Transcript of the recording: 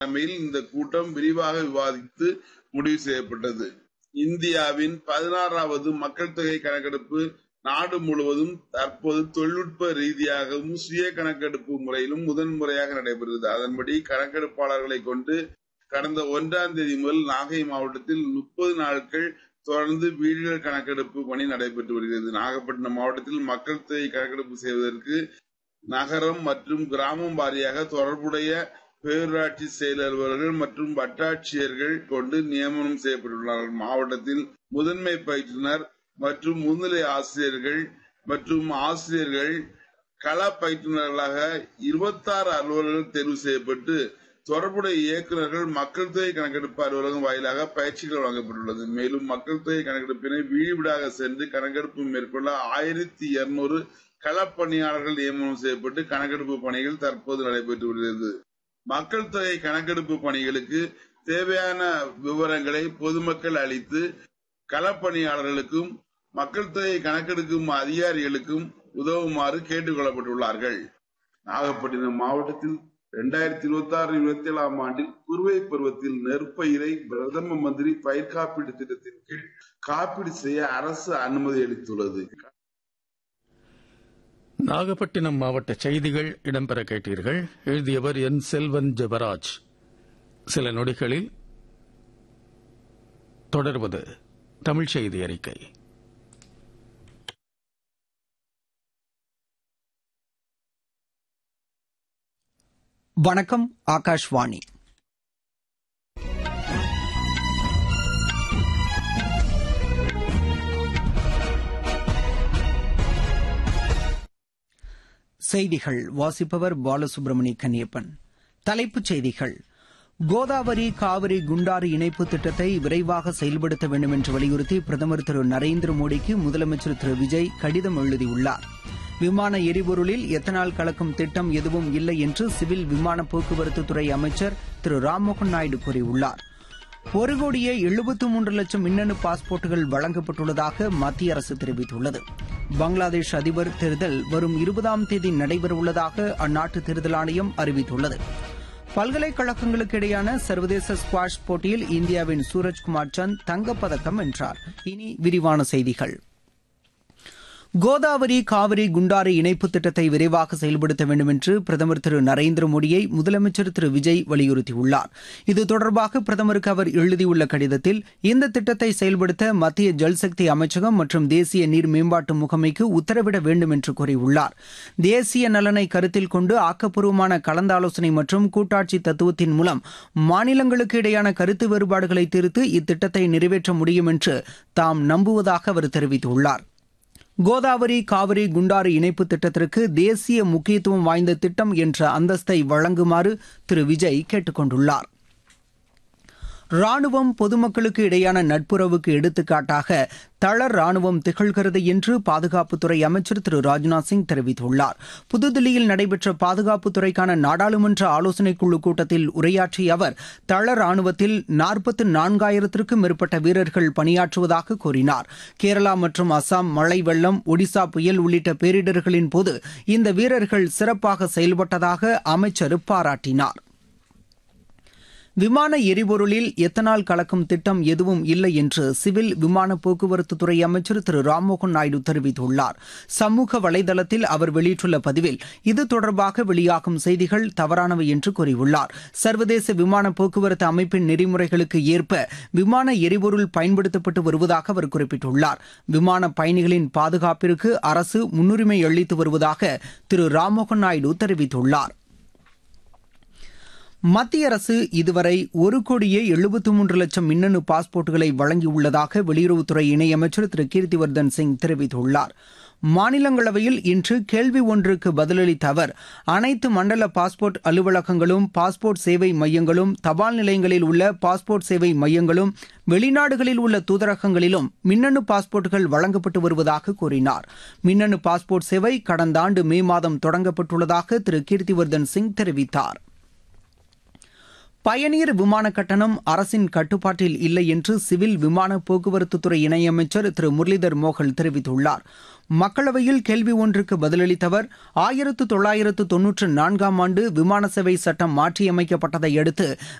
தலைமையில் இந்த கூட்டம் விரிவாக விவாதித்து முடிவு செய்யப்பட்டது இந்தியாவின் பதினாறாவது மக்கள் தொகை கணக்கெடுப்பு நாடு முழுவதும் தற்போது தொழில்நுட்ப ரீதியாகவும் சுய கணக்கெடுப்பு முறையிலும் முதன் முறையாக நடைபெறுகிறது அதன்படி கணக்கெடுப்பாளர்களை கொண்டு கடந்த ஒன்றாம் தேதி முதல் நாகை மாவட்டத்தில் முப்பது நாட்கள் தொடர்ந்து வீடுகள் கணக்கெடுப்பு பணி நடைபெற்று வருகிறது நாகப்பட்டினம் மாவட்டத்தில் மக்கள் தொகை கணக்கெடுப்பு செய்வதற்கு நகரம் மற்றும் கிராமம் வாரியாக தொடர்புடைய பேரூராட்சி செயல் அலுவலர்கள் மற்றும் வட்டாட்சியர்கள் கொண்டு நியமனம் செய்யப்பட்டுள்ளார்கள் மாவட்டத்தில் முதன்மை பயிற்றுனர் மற்றும் முன்னிலை ஆசிரியர்கள் மற்றும் ஆசிரியர்கள் கள பயிற்றுநர்களாக இருபத்தாறு அலுவலர்கள் தேர்வு செய்யப்பட்டு தொடர்புடைய இயக்குநர்கள் மக்கள் தொகை கணக்கெடுப்பு அலுவலகம் வாயிலாக பயிற்சிகள் வழங்கப்பட்டுள்ளது மேலும் மக்கள் தொகை கணக்கெடுப்பினை வீடு வீடாக சென்று கணக்கெடுப்பு மேற்கொள்ள ஆயிரத்தி இருநூறு களப்பணியாளர்கள் நியமனம் செய்யப்பட்டு கணக்கெடுப்பு பணிகள் தற்போது நடைபெற்று வருகிறது மக்கள் தொகை கணக்கெடுப்பு பணிகளுக்கு தேவையான விவரங்களை பொதுமக்கள் அளித்து களப்பணியாளர்களுக்கும் மக்கள் தொகை கணக்கெடுக்கும் அதிகாரிகளுக்கும் உதவுமாறு கேட்டுக் கொள்ளப்பட்டுள்ளார்கள் நாகப்பட்டினம் மாவட்டத்தில் இரண்டாயிரத்தி இருபத்தி ஆறு இருபத்தி ஏழாம் ஆண்டில் குறுவை பருவத்தில் நெற்பயிரை பிரதம மந்திரி பயிர் காப்பீடு திட்டத்தின் கீழ் காப்பீடு செய்ய அரசு அனுமதி அளித்துள்ளது நாகப்பட்டினம் மாவட்ட செய்திகள் இடம்பெற கேட்டீர்கள் எழுதியவர் என் செல்வன் ஜெபராஜ் சில நொடிகளில் தொடர்வது தமிழ் செய்தி அறிக்கை வணக்கம் ஆகாஷ்வாணி செய்திகள் வாசிப்பவர் பாலசுப்ரமணி கன்னியப்பன் தலைப்புச் செய்திகள் கோதாவரி காவிரி குண்டாறு இணைப்பு திட்டத்தை விரைவாக செயல்படுத்த வேண்டும் என்று வலியுறுத்தி பிரதமர் திரு நரேந்திர மோடிக்கு முதலமைச்சர் திரு விஜய் கடிதம் எழுதியுள்ளார் விமான எரிபொருளில் எத்தனால் கலக்கும் திட்டம் எதுவும் இல்லை என்று சிவில் விமான போக்குவரத்து துறை அமைச்சர் திரு ராம்மோகன் நாயுடு கூறியுள்ளார் ஒரு கோடியே எழுபத்து மூன்று லட்சம் மின்னணு பாஸ்போர்ட்டுகள் வழங்கப்பட்டுள்ளதாக மத்திய அரசு தெரிவித்துள்ளது பங்களாதேஷ் அதிபர் தேர்தல் வரும் இருபதாம் தேதி நடைபெறவுள்ளதாக அந்நாட்டு தேர்தல் ஆணையம் அறிவித்துள்ளது பல்கலைக்கழகங்களுக்கு இடையான சர்வதேச ஸ்குவாஷ் போட்டியில் இந்தியாவின் சூரஜ்குமார் சந்த் தங்கப்பதக்கம் வென்றார் இனி விரிவான செய்திகள் கோதாவரி காவிரி குண்டாறு இணைப்பு திட்டத்தை விரைவாக செயல்படுத்த வேண்டும் என்று பிரதமர் திரு நரேந்திர மோடியை முதலமைச்சர் திரு விஜய் வலியுறுத்தியுள்ளார் இது தொடர்பாக பிரதமருக்கு அவர் எழுதியுள்ள கடிதத்தில் இந்த திட்டத்தை செயல்படுத்த மத்திய ஜல்சக்தி அமைச்சகம் மற்றும் தேசிய நீர் மேம்பாட்டு முகமைக்கு உத்தரவிட வேண்டும் என்று கூறியுள்ளார் தேசிய நலனை கருத்தில் கொண்டு ஆக்கப்பூர்வமான கலந்தாலோசனை மற்றும் கூட்டாட்சி தத்துவத்தின் மூலம் மாநிலங்களுக்கு இடையான கருத்து வேறுபாடுகளை தீர்த்து இத்திட்டத்தை நிறைவேற்ற முடியும் என்று தாம் நம்புவதாக அவர் தெரிவித்துள்ளார் கோதாவரி காவிரி குண்டாறு இணைப்பு திட்டத்திற்கு தேசிய முக்கியத்துவம் வாய்ந்த திட்டம் என்ற அந்தஸ்தை வழங்குமாறு திரு விஜய் கேட்டுக் கொண்டுள்ளார் ராணுவம் பொதுமக்களுக்கு இடையான நட்புறவுக்கு எடுத்துக்காட்டாக தளர் ராணுவம் திகழ்கிறது என்று பாதுகாப்புத்துறை அமைச்சர் திரு ராஜ்நாத் சிங் தெரிவித்துள்ளார் புதுதில்லியில் நடைபெற்ற பாதுகாப்புத்துறைக்கான நாடாளுமன்ற ஆலோசனைக் குழு கூட்டத்தில் உரையாற்றிய அவர் தளர் ராணுவத்தில் நாற்பத்து நான்காயிரத்திற்கும் மேற்பட்ட வீரர்கள் பணியாற்றுவதாக கூறினார் கேரளா மற்றும் அசாம் மழை வெள்ளம் ஒடிசா புயல் உள்ளிட்ட பேரிடர்களின் போது இந்த வீரர்கள் சிறப்பாக செயல்பட்டதாக அமைச்சர் பாராட்டினார் விமான எரிபொருளில் எத்தனால் கலக்கும் திட்டம் எதுவும் இல்லை என்று சிவில் விமான போக்குவரத்துத்துறை அமைச்சர் திரு ராம்மோகன் நாயுடு தெரிவித்துள்ளார் சமூக வலைதளத்தில் அவர் வெளியிட்டுள்ள பதிவில் இது தொடர்பாக வெளியாகும் செய்திகள் தவறானவை என்று கூறியுள்ளார் சர்வதேச விமான போக்குவரத்து அமைப்பின் நெறிமுறைகளுக்கு ஏற்ப விமான எரிபொருள் பயன்படுத்தப்பட்டு வருவதாக அவர் குறிப்பிட்டுள்ளார் விமான பயணிகளின் பாதுகாப்பிற்கு அரசு முன்னுரிமை அளித்து வருவதாக திரு ராம்மோகன் நாயுடு தெரிவித்துள்ளார் மத்திய அரசு இதுவரை ஒரு கோடியே எழுபத்து மூன்று லட்சம் மின்னணு பாஸ்போர்ட்டுகளை வழங்கியுள்ளதாக வெளியுறவுத்துறை இணையமைச்சர் திரு கீர்த்திவர்தன் சிங் தெரிவித்துள்ளார் மாநிலங்களவையில் இன்று கேள்வி ஒன்றுக்கு பதிலளித்த அவர் அனைத்து மண்டல பாஸ்போர்ட் அலுவலகங்களும் பாஸ்போர்ட் சேவை மையங்களும் தபால் நிலையங்களில் உள்ள பாஸ்போர்ட் சேவை மையங்களும் வெளிநாடுகளில் உள்ள தூதரகங்களிலும் மின்னணு பாஸ்போர்ட்டுகள் வழங்கப்பட்டு வருவதாக கூறினார் மின்னணு பாஸ்போர்ட் சேவை கடந்த ஆண்டு மே மாதம் தொடங்கப்பட்டுள்ளதாக திரு கீர்த்திவர்தன் சிங் தெரிவித்தார் பயணியர் விமான கட்டணம் அரசின் கட்டுப்பாட்டில் இல்லை என்று சிவில் விமான போக்குவரத்துத்துறை இணையமைச்சர் திரு முரளிதர் மோகல் தெரிவித்துள்ளார் மக்களவையில் கேள்வி ஒன்றுக்கு பதிலளித்த அவர் ஆயிரத்து தொள்ளாயிரத்து தொன்னூற்று நான்காம் ஆண்டு விமான சேவை சட்டம் மாற்றியமைக்கப்பட்டதை அடுத்து